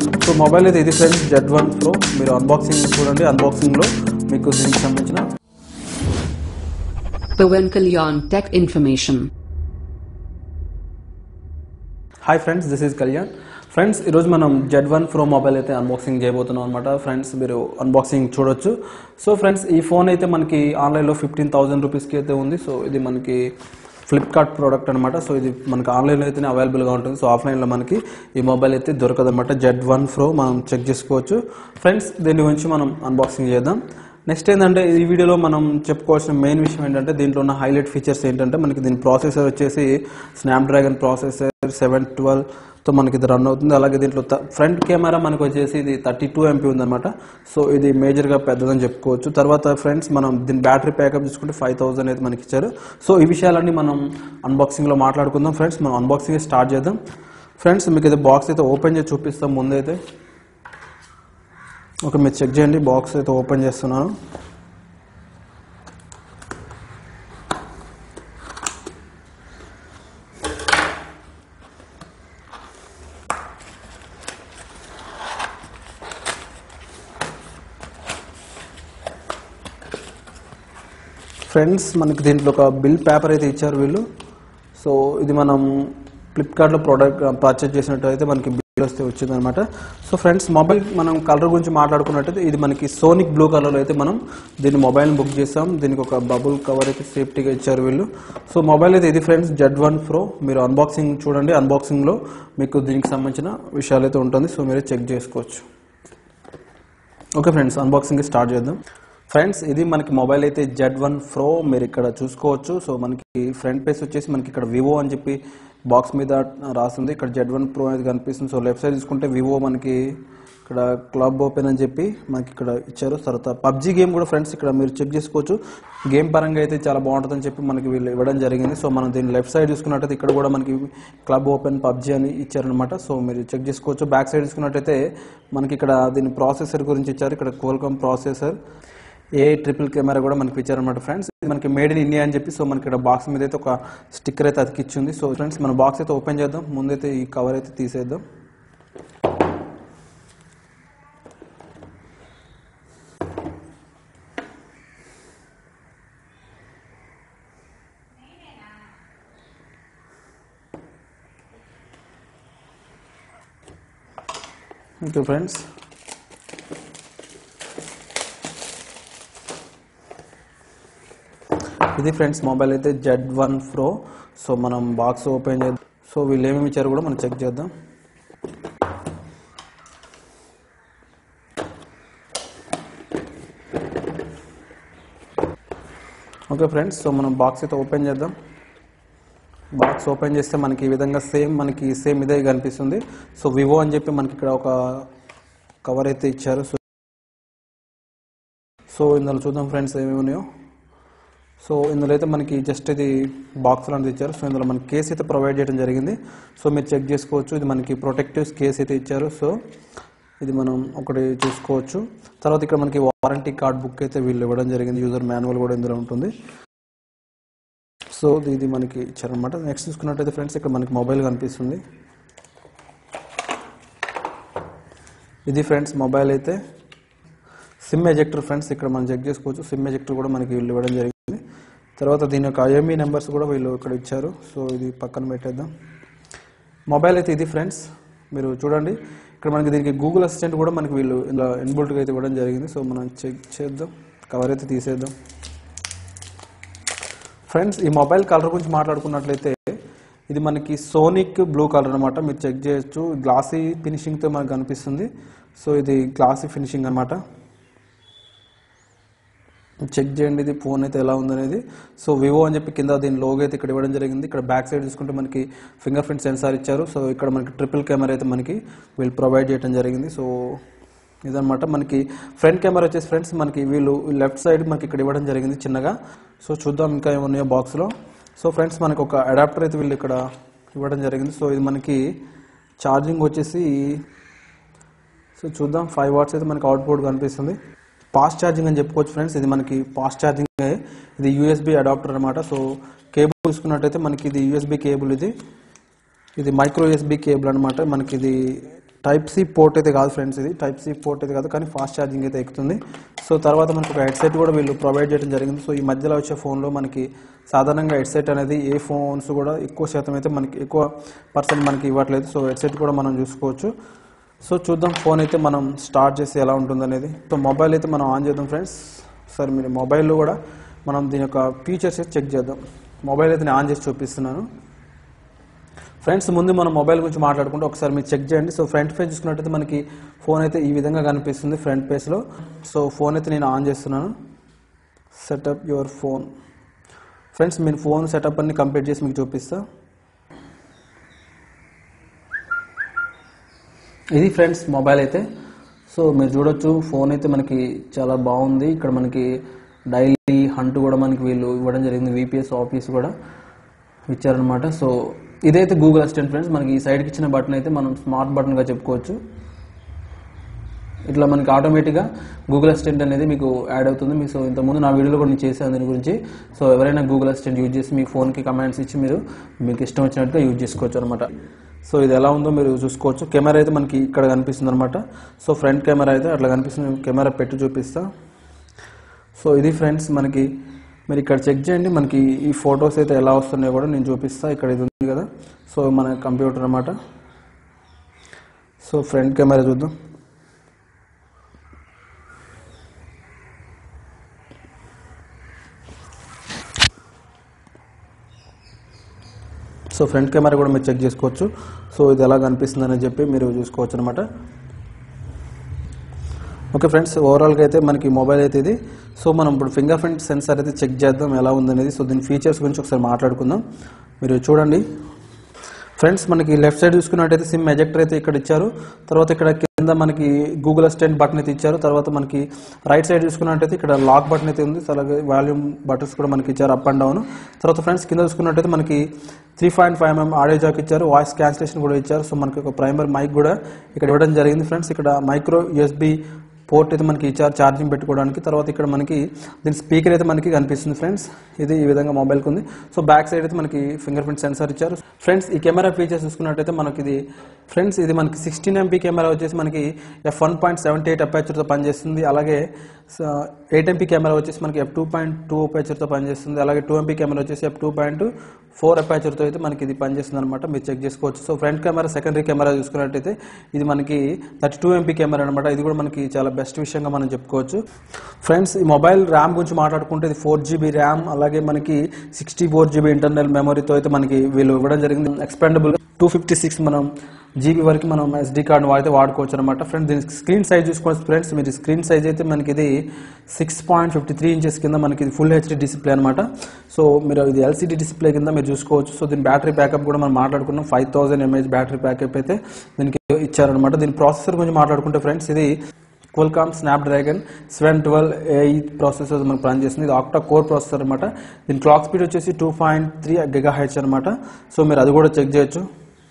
So mobile అయితే ఇది friends Z one pro మీరు అన్బాక్సింగ్ చూడండి అన్బాక్సింగ్లో మీకు దీనికి సంబంధించిన Pawan Kalyan Tech Information. Hi friends this is Kalyan friends ఈరోజు మనం జెడ్ వన్ ప్రో మొబైల్ అయితే అన్బాక్సింగ్ చేయబోతున్నాం అనమాట ఫ్రెండ్స్ మీరు అన్బాక్సింగ్ చూడొచ్చు సో ఫ్రెండ్స్ ఈ ఫోన్ అయితే మనకి ఆన్లైన్లో ఫిఫ్టీన్ థౌసండ్ రూపీస్కి అయితే ఉంది సో ఇది మనకి ఫ్లిప్కార్ట్ ప్రోడక్ట్ అనమాట సో ఇది మనకి ఆన్లైన్లో అయితేనే అవైలబుల్గా ఉంటుంది సో ఆఫ్లైన్లో మనకి ఈ మొబైల్ అయితే దొరకదు అనమాట జెడ్ వన్ ప్రో మనం చెక్ చేసుకోవచ్చు ఫ్రెండ్స్ దీని గురించి మనం అన్బాక్సింగ్ చేద్దాం నెక్స్ట్ ఏంటంటే ఈ వీడియోలో మనం చెప్పుకోవాల్సిన మెయిన్ విషయం ఏంటంటే దీంట్లో ఉన్న హైలైట్ ఫీచర్స్ ఏంటంటే మనకి దీని ప్రాసెసర్ వచ్చేసి స్నాప్డ్రాగన్ ప్రాసెసర్ సెవెన్ ట్వెల్వ్తో మనకి ఇది రన్ అవుతుంది అలాగే దీంట్లో ఫ్రంట్ కెమెరా మనకు వచ్చేసి ఇది థర్టీ టూ ఎంపీ ఉందన్నమాట సో ఇది మేజర్గా పెద్దదని చెప్పుకోవచ్చు తర్వాత ఫ్రెండ్స్ మనం దీని బ్యాటరీ ప్యాకప్ చూసుకుంటే ఫైవ్ థౌసండ్ అయితే మనకి ఇచ్చారు సో ఈ విషయాలన్నీ మనం అన్బాక్సింగ్లో మాట్లాడుకుందాం ఫ్రెండ్స్ మనం అన్బాక్సింగ్ స్టార్ట్ చేద్దాం ఫ్రెండ్స్ మీకు అయితే బాక్స్ అయితే ఓపెన్ చేసి చూపిస్తాం ముందైతే ఓకే మీరు చెక్ చేయండి బాక్స్ అయితే ఓపెన్ చేస్తున్నాను ఫ్రెండ్స్ మనకి దీంట్లో ఒక బిల్ పేపర్ అయితే ఇచ్చారు వీళ్ళు సో ఇది మనం ఫ్లిప్కార్ట్లో ప్రోడక్ట్ పర్చేజ్ చేసినట్టయితే మనకి బిల్ వస్తే వచ్చింది అనమాట సో ఫ్రెండ్స్ మొబైల్ మనం కలర్ గురించి మాట్లాడుకున్నట్టయితే ఇది మనకి సోనిక్ బ్లూ కలర్లో అయితే మనం దీన్ని మొబైల్ బుక్ చేసాం దీనికి ఒక బబుల్ కవర్ అయితే సేఫ్టీగా ఇచ్చారు వీళ్ళు సో మొబైల్ అయితే ఇది ఫ్రెండ్స్ జెడ్ వన్ ప్రో మీరు అన్బాక్సింగ్ చూడండి అన్బాక్సింగ్లో మీకు దీనికి సంబంధించిన విషయాలు అయితే ఉంటుంది సో మీరు చెక్ చేసుకోవచ్చు ఓకే ఫ్రెండ్స్ అన్బాక్సింగ్ స్టార్ట్ చేద్దాం ఫ్రెండ్స్ ఇది మనకి మొబైల్ అయితే జెడ్ వన్ ప్రో మీరు ఇక్కడ చూసుకోవచ్చు సో మనకి ఫ్రంట్ పేస్ వచ్చేసి మనకి ఇక్కడ వివో అని చెప్పి బాక్స్ మీద రాస్తుంది ఇక్కడ జెడ్ వన్ ప్రో అనేది కనిపిస్తుంది సో లెఫ్ట్ సైడ్ చూసుకుంటే వివో మనకి ఇక్కడ క్లబ్ ఓపెన్ అని చెప్పి మనకి ఇక్కడ ఇచ్చారు తర్వాత పబ్జీ గేమ్ కూడా ఫ్రెండ్స్ ఇక్కడ మీరు చెక్ చేసుకోవచ్చు గేమ్ పరంగా అయితే చాలా బాగుంటుందని చెప్పి మనకి వీళ్ళు ఇవ్వడం జరిగింది సో మనం దీని లెఫ్ట్ సైడ్ చూసుకున్నట్టయితే ఇక్కడ కూడా మనకి క్లబ్ ఓపెన్ పబ్జీ అని ఇచ్చారనమాట సో మీరు చెక్ చేసుకోవచ్చు బ్యాక్ సైడ్ చూసుకున్నట్టయితే మనకి ఇక్కడ దీని ప్రాసెసర్ గురించి ఇచ్చారు ఇక్కడ Qualcomm processor a triple camera కూడా మనకి ఇచ్చారనమాట ఫ్రెండ్స్ ఇది మనకి మేడ్ ఇన్ ఇండియా అని చెప్పి సో మనకి ఇక్కడ బాక్స్ మీద అయితే ఒక స్టిక్కర్ అయితే అతికిచ్చింది సో ఫ్రెండ్స్ మన బాక్స్ అయితే ఓపెన్ చేద్దాం ముందైతే ఈ కవర్ అయితే తీసేద్దాం ఓకే ఫ్రెండ్స్ ఇది ఫ్రెండ్స్ మొబైల్ అయితే జెడ్ వన్ ప్రో సో మనం బాక్స్ ఓపెన్ చేద్దాం సో వీళ్ళు ఏమేమి ఇచ్చారు కూడా మనం చెక్ చేద్దాం ఓకే ఫ్రెండ్స్ సో మనం బాక్స్ అయితే ఓపెన్ చేద్దాం బాక్స్ ఓపెన్ చేస్తే మనకి ఈ విధంగా సేమ్ మనకి సేమ్ ఇదే కనిపిస్తుంది సో వివో అని చెప్పి మనకి ఇక్కడ ఒక కవర్ అయితే ఇచ్చారు సో సో ఇందులో చూద్దాం ఫ్రెండ్స్ ఏమేమి ఉన్నాయో సో ఇందులో అయితే మనకి జస్ట్ ఇది బాక్స్ లాంటిది ఇచ్చారు సో ఇందులో మనకి కేస్ అయితే ప్రొవైడ్ చేయడం జరిగింది సో మీరు చెక్ చేసుకోవచ్చు ఇది మనకి ప్రొటెక్టివ్ కేస్ అయితే ఇచ్చారు సో ఇది మనం ఒకటి చూసుకోవచ్చు తర్వాత ఇక్కడ మనకి వారంటీ కార్డ్ బుక్ అయితే వీళ్ళు ఇవ్వడం జరిగింది యూజర్ మాన్యువల్ కూడా ఇందులో ఉంటుంది సో ఇది మనకి ఇచ్చారనమాట నెక్స్ట్ చూసుకున్నట్టయితే ఫ్రెండ్స్ ఇక్కడ మనకి మొబైల్ కనిపిస్తుంది ఇది ఫ్రెండ్స్ మొబైల్ అయితే సిమ్ ఎజెక్టర్ ఫ్రెండ్స్ ఇక్కడ మనం చెక్ చేసుకోవచ్చు సిమ్ ఎజెక్టర్ కూడా మనకి వీళ్ళు ఇవ్వడం జరిగింది తర్వాత దీని యొక్క ఐఎంఈ నెంబర్స్ కూడా వీళ్ళు ఇక్కడ ఇచ్చారు సో ఇది పక్కన పెట్టేద్దాం మొబైల్ అయితే ఇది ఫ్రెండ్స్ మీరు చూడండి ఇక్కడ మనకి దీనికి గూగుల్ అసిస్టెంట్ కూడా మనకి వీళ్ళు ఇలా ఇన్బుల్ట్గా అయితే ఇవ్వడం జరిగింది సో మనం చెక్ చేద్దాం కవర్ అయితే తీసేద్దాం ఫ్రెండ్స్ ఈ మొబైల్ కలర్ గురించి మాట్లాడుకున్నట్లయితే ఇది మనకి సోనిక్ బ్లూ కలర్ అనమాట మీరు చెక్ చేయొచ్చు గ్లాసీ ఫినిషింగ్తో మనకు కనిపిస్తుంది సో ఇది గ్లాసీ ఫినిషింగ్ అనమాట చెక్ చేయండి ఇది ఫోన్ అయితే ఎలా ఉందనేది సో వివో అని చెప్పి కింద దీని లోగో అయితే ఇక్కడ ఇవ్వడం జరిగింది ఇక్కడ బ్యాక్ సైడ్ చూసుకుంటే మనకి ఫింగర్ ప్రింట్ సెన్సార్ ఇచ్చారు సో ఇక్కడ మనకి ట్రిపుల్ కెమెరా అయితే మనకి వీళ్ళు ప్రొవైడ్ చేయడం జరిగింది సో ఇదనమాట మనకి ఫ్రంట్ కెమెరా వచ్చేసి ఫ్రెండ్స్ మనకి వీళ్ళు లెఫ్ట్ సైడ్ మనకి ఇక్కడ ఇవ్వడం జరిగింది చిన్నగా సో చూద్దాం ఇంకా ఏమున్నాయో బాక్స్లో సో ఫ్రెండ్స్ మనకి ఒక అడాప్టర్ అయితే వీళ్ళు ఇక్కడ ఇవ్వడం జరిగింది సో ఇది మనకి ఛార్జింగ్ వచ్చేసి సో చూద్దాం ఫైవ్ వాట్స్ అయితే మనకి అవుట్పుట్ కనిపిస్తుంది ఫాస్ట్ ఛార్జింగ్ అని చెప్పుకోవచ్చు ఫ్రెండ్స్ ఇది మనకి ఫాస్ట్ ఛార్జింగ్ ఇది యూఎస్బి అడాప్టర్ అనమాట సో కేబుల్ చూసుకున్నట్టయితే మనకి ఇది యూఎస్బి కేబుల్ ఇది ఇది మైక్రో యూఎస్బి కేబుల్ అనమాట మనకి ఇది టైప్ సి పోర్ట్ అయితే కాదు ఫ్రెండ్స్ ఇది టైప్ సి పోర్ట్ అయితే కాదు కానీ ఫాస్ట్ ఛార్జింగ్ అయితే ఎక్కుతుంది సో తర్వాత మనకు ఒక హెడ్సెట్ కూడా వీళ్ళు ప్రొవైడ్ చేయడం జరిగింది సో ఈ మధ్యలో వచ్చే ఫోన్లో మనకి సాధారణంగా హెడ్సెట్ అనేది ఏ ఫోన్స్ కూడా ఎక్కువ శాతం అయితే మనకి ఎక్కువ పర్సెంట్ మనకి ఇవ్వట్లేదు సో హెడ్సెట్ కూడా మనం చూసుకోవచ్చు సో చూద్దాం ఫోన్ అయితే మనం స్టార్ట్ చేసి ఎలా ఉంటుంది అనేది సో మొబైల్ అయితే మనం ఆన్ చేద్దాం ఫ్రెండ్స్ సరే మీరు మొబైల్లో కూడా మనం దీని యొక్క ఫీచర్స్ అయితే చెక్ చేద్దాం మొబైల్ అయితే నేను ఆన్ చేసి చూపిస్తున్నాను ఫ్రెండ్స్ ముందు మనం మొబైల్ గురించి మాట్లాడుకుంటే ఒకసారి మీరు చెక్ చేయండి సో ఫ్రంట్ పేజ్ చూసుకున్నట్టయితే మనకి ఫోన్ అయితే ఈ విధంగా కనిపిస్తుంది ఫ్రంట్ పేజ్లో సో ఫోన్ అయితే నేను ఆన్ చేస్తున్నాను సెటప్ యువర్ ఫోన్ ఫ్రెండ్స్ మీరు ఫోన్ సెటప్ అన్ని కంప్లీట్ చేసి మీకు చూపిస్తా ఇది ఫ్రెండ్స్ మొబైల్ అయితే సో మీరు చూడొచ్చు ఫోన్ అయితే మనకి చాలా బాగుంది ఇక్కడ మనకి డైలీ హంట్ కూడా మనకి వీళ్ళు ఇవ్వడం జరిగింది విపిఎస్ ఆఫీస్ కూడా ఇచ్చారనమాట సో ఇదైతే గూగుల్ అసిస్టెంట్ ఫ్రెండ్స్ మనకి ఈ సైడ్కి ఇచ్చిన బటన్ అయితే మనం స్మార్ట్ బటన్గా చెప్పుకోవచ్చు ఇట్లా మనకి ఆటోమేటిక్గా గూగుల్ అసిస్టెంట్ అనేది మీకు యాడ్ అవుతుంది మీకు సో ఇంతకుముందు నా వీడియోలో కూడా నేను చేశాను దీని గురించి సో ఎవరైనా గూగుల్ అసిస్టెంట్ యూజ్ చేసి మీ ఫోన్కి కమాండ్స్ ఇచ్చి మీరు మీకు ఇష్టం వచ్చినట్టుగా యూజ్ చేసుకోవచ్చు అనమాట సో ఇది ఎలా ఉందో మీరు చూసుకోవచ్చు కెమెరా అయితే మనకి ఇక్కడ కనిపిస్తుంది అనమాట సో ఫ్రంట్ కెమెరా అయితే అట్లా కనిపిస్తుంది కెమెరా పెట్టి చూపిస్తా సో ఇది ఫ్రెండ్స్ మనకి మీరు ఇక్కడ చెక్ చేయండి మనకి ఈ ఫొటోస్ అయితే ఎలా వస్తున్నాయో కూడా నేను చూపిస్తా ఇక్కడ ఇది ఉంది కదా సో మన కంప్యూటర్ అనమాట సో ఫ్రంట్ కెమెరా చూద్దాం సో ఫ్రంట్ కెమెరా కూడా మీరు చెక్ చేసుకోవచ్చు సో ఇది ఎలా కనిపిస్తుంది అని చెప్పి మీరు చూసుకోవచ్చు అనమాట ఓకే ఫ్రెండ్స్ ఓవరాల్గా అయితే మనకి మొబైల్ అయితే ఇది సో మనం ఇప్పుడు ఫింగర్ ప్రింట్ సెన్సార్ అయితే చెక్ చేద్దాం ఎలా ఉందనేది సో దీని ఫీచర్స్ గురించి ఒకసారి మాట్లాడుకుందాం మీరు చూడండి ఫ్రెండ్స్ మనకి లెఫ్ట్ సైడ్ చూసుకున్నట్టయితే సిమ్ ఎజెక్టర్ అయితే ఇక్కడ ఇచ్చారు తర్వాత ఇక్కడ కింద మనకి గూగుల్ అసిస్టెంట్ బటన్ అయితే ఇచ్చారు తర్వాత మనకి రైట్ సైడ్ చూసుకున్నట్టయితే ఇక్కడ లాక్ బటన్ అయితే ఉంది అలాగే వాల్యూమ్ బటన్స్ కూడా మనకి ఇచ్చారు అప్ అండ్ డౌన్ తర్వాత ఫ్రెండ్స్ కింద చూసుకున్నట్టయితే మనకి three point five MM audio jack ఇచ్చారు వాయిస్ క్యాన్సిలేషన్ కూడా ఇచ్చారు సో మనకి ఒక ప్రైమర్ మైక్ కూడా ఇక్కడ ఇవ్వడం జరిగింది ఫ్రెండ్స్ ఇక్కడ మైక్రో యూఎస్బి పోర్ట్ అయితే మనకి ఇచ్చారు ఛార్జింగ్ పెట్టుకోవడానికి తర్వాత ఇక్కడ మనకి దీని స్పీకర్ అయితే మనకి కనిపిస్తుంది ఫ్రెండ్స్ ఇది ఈ విధంగా మొబైల్కి ఉంది సో బ్యాక్ సైడ్ అయితే మనకి ఫింగర్ ప్రింట్ సెన్సార్ ఇచ్చారు ఫ్రెండ్స్ ఈ కెమెరా ఫీచర్స్ చూసుకున్నట్టయితే మనకి ఇది ఫ్రెండ్స్ ఇది మనకి సిక్స్టీన్ ఎంపీ కెమెరా వచ్చేసి మనకి F one point seventy eight అపాచర్తో పనిచేస్తుంది అలాగే ఎయిట్ ఎంపీ కెమెరా వచ్చేసి మనకి ఎఫ్ టూ పాయింట్ టూ అపాచర్తో పనిచేస్తుంది అలాగే టూ ఎంపీ కెమెరా వచ్చేసి ఎఫ్ టూ పాయింట్ ఫోర్ అపాచర్తో అయితే మనకి ఇది పనిచేస్తుంది అనమాట మీరు చెక్ చేసుకోవచ్చు so front camera secondary camera చూసుకున్నట్టయితే ఇది మనకి థర్టీ టూ ఎంపీ కెమెరా అనమాట ఇది కూడా మనకి చాలా బెస్ట్ విషయంగా మనం చెప్పుకోవచ్చు ఫ్రెండ్స్ ఈ మొబైల్ ర్యామ్ గురించి మాట్లాడుకుంటే ఇది ఫోర్ జీబీ ర్యామ్ అలాగే మనకి సిక్స్టీ ఫోర్ జీబీ ఇంటర్నల్ మెమరీతో అయితే మనకి వీళ్ళు ఇవ్వడం జరిగింది ఎక్స్పెండబుల్ టూ ఫిఫ్టీ సిక్స్ మనం జీబీ వరకు మనం ఎస్డి కార్డు అయితే వాడుకోవచ్చు అనమాట ఫ్రెండ్స్ దీని స్క్రీన్ సైజ్ చూసుకోవచ్చు ఫ్రెండ్స్ మీరు స్క్రీన్ సైజ్ అయితే మనకి ఇది six point fifty three inches కింద మనకి ఇది ఫుల్ హెచ్డి డిస్ప్లే అనమాట సో మీరు ఇది ఎల్సిడి డిస్ప్లే కింద మీరు చూసుకోవచ్చు సో దీని బ్యాటరీ బ్యాకప్ కూడా మనం మాట్లాడుకున్నాం five thousand mAh battery backup అయితే దీనికి ఇచ్చారనమాట దీని ప్రాసెసర్ గురించి మాట్లాడుకుంటే ఫ్రెండ్స్ ఇది Qualcomm Snapdragon seven twelve AI processor మనకు రన్ చేస్తుంది ఇది ఆక్టా కోర్ ప్రాసెసర్ అనమాట దీని క్లాక్ స్పీడ్ వచ్చేసి two point three giga H అనమాట సో మీరు అది కూడా చెక్ చేయొచ్చు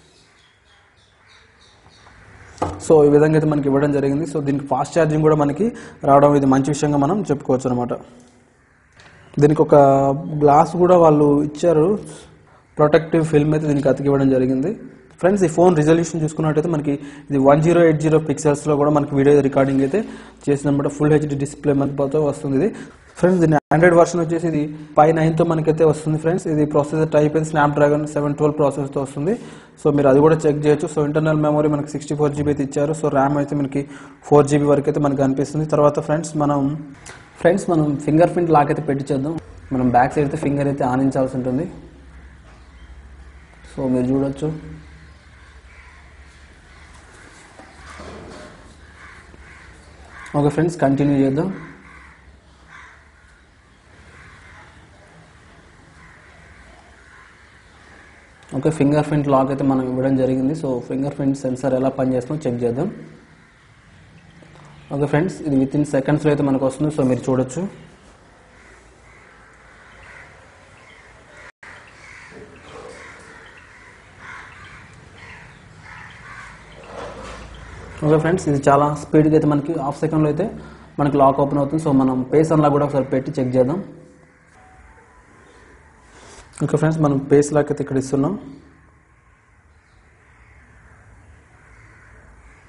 సో ఈ విధంగా అయితే మనకి ఇవ్వడం జరిగింది సో దీనికి ఫాస్ట్ ఛార్జింగ్ కూడా మనకి రావడం ఇది మంచి విషయంగా మనం చెప్పుకోవచ్చు అనమాట దీనికి ఒక గ్లాస్ కూడా వాళ్ళు ఇచ్చారు ప్రొటెక్టివ్ ఫిల్మ్ అయితే దీనికి అతికి ఇవ్వడం జరిగింది ఫ్రెండ్స్ ఈ ఫోన్ రిజల్యూషన్ చూసుకున్నట్టయితే మనకి ఇది వన్ జీరో ఎయిట్ జీరో పిక్సెల్స్లో కూడా మనకి వీడియో రికార్డింగ్ అయితే చేసినప్పుడు ఫుల్ హెచ్డి డిస్ప్లే మనతో వస్తుంది ఇది ఫ్రెండ్స్ దీని ఆండ్రాయిడ్ వర్షన్ వచ్చేసి ఇది ఫైవ్ నైన్తో మనకైతే వస్తుంది ఫ్రెండ్స్ ఇది ప్రాసెసర్ టైప్ అయితే స్నాప్ డ్రాగన్ సెవెన్ ట్వెల్వ్ ప్రాసెసర్తో వస్తుంది సో మీరు అది కూడా చెక్ చేయొచ్చు సో ఇంటర్నల్ మెమరీ మనకి సిక్స్టీ ఫోర్ జీబీ అయితే ఇచ్చారు సో ర్యామ్ అయితే మనకి ఫోర్ జీబీ వరకు అయితే మనకి అనిపిస్తుంది తర్వాత ఫ్రెండ్స్ మనం ఫ్రెండ్స్ మనం ఫింగర్ ప్రింట్ లాక్ అయితే పెట్టి చేద్దాం మనం బ్యాక్ సైడ్ అయితే ఫింగర్ అయితే ఆనించాల్సి ఉంటుంది సో మీరు చూడొచ్చు ఓకే ఫ్రెండ్స్ కంటిన్యూ చేద్దాం ఓకే ఫింగర్ ప్రింట్ లాక్ అయితే మనం ఇవ్వడం జరిగింది సో ఫింగర్ ప్రింట్ సెన్సార్ ఎలా పనిచేస్తుందో చెక్ చేద్దాం ఓకే ఫ్రెండ్స్ ఇది విత్ ఇన్ సెకండ్స్లో అయితే మనకు వస్తుంది సో మీరు చూడొచ్చు ఓకే ఫ్రెండ్స్ ఇది చాలా స్పీడ్గా అయితే మనకి హాఫ్ సెకండ్లో అయితే మనకి లాక్ ఓపెన్ అవుతుంది సో మనం పేస్ అన్లా కూడా ఒకసారి పెట్టి చెక్ చేద్దాం ఓకే ఫ్రెండ్స్ మనం పేస్ లాక్ అయితే ఇక్కడ ఇస్తున్నాం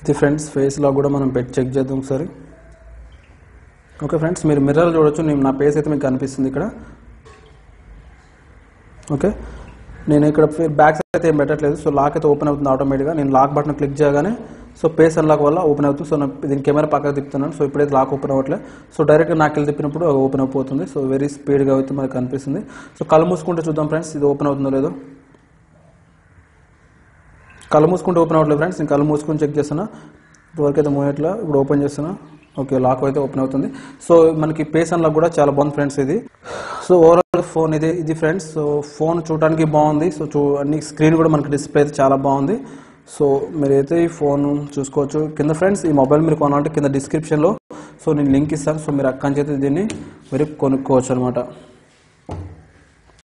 ఇది ఫ్రెండ్స్ ఫేస్లో కూడా మనం పెట్టి చెక్ చేద్దాం ఒకసారి ఓకే ఫ్రెండ్స్ మీరు మిర్రర్ చూడొచ్చు నేను నా ఫేస్ అయితే మీకు కనిపిస్తుంది ఇక్కడ ఓకే నేను ఇక్కడ బ్యాక్ సైడ్ అయితే ఏం పెట్టట్లేదు సో లాక్ అయితే ఓపెన్ అవుతుంది ఆటోమేటిక్గా నేను లాక్ బటన్ క్లిక్ చేయగానే సో పేస్ అన్లాక్ వల్ల ఓపెన్ అవుతుంది సో నేను దీని కెమెరా పక్కకు తిప్పుతున్నాను సో ఇప్పుడైతే లాక్ ఓపెన్ అవ్వట్లేదు సో డైరెక్ట్గా నాకు వెళ్ళి తిప్పినప్పుడు అది ఓపెన్ అయిపోతుంది సో వెరీ స్పీడ్గా అయితే మనకు కనిపిస్తుంది సో కళ్ళు మూసుకుంటే చూద్దాం ఫ్రెండ్స్ ఇది ఓపెన్ అవుతుందో లేదో కళ్ళు మూసుకుంటే ఓపెన్ అవ్వట్లేదు ఫ్రెండ్స్ నేను కళ్ళు మూసుకొని చెక్ చేస్తున్నా ఇప్పటివరకు అయితే మూవట్లా ఇప్పుడు ఓపెన్ చేస్తున్నా ఓకే లాక్ అయితే ఓపెన్ అవుతుంది సో మనకి పేస్ అన్లాక్ కూడా చాలా బాగుంది ఫ్రెండ్స్ ఇది సో ఓవరాల్ ఫోన్ ఇది ఇది ఫ్రెండ్స్ సో ఫోన్ చూడడానికి బాగుంది సో చూ అన్ని స్క్రీన్ కూడా మనకి డిస్ప్లే అయితే చాలా బాగుంది సో మీరైతే ఈ ఫోన్ చూసుకోవచ్చు కింద ఫ్రెండ్స్ ఈ మొబైల్ మీరు కొనాలంటే కింద డిస్క్రిప్షన్లో సో నేను లింక్ ఇస్తాను సో మీరు అక్కడి నుంచి అయితే దీన్ని మీరు కొనుక్కోవచ్చు అనమాట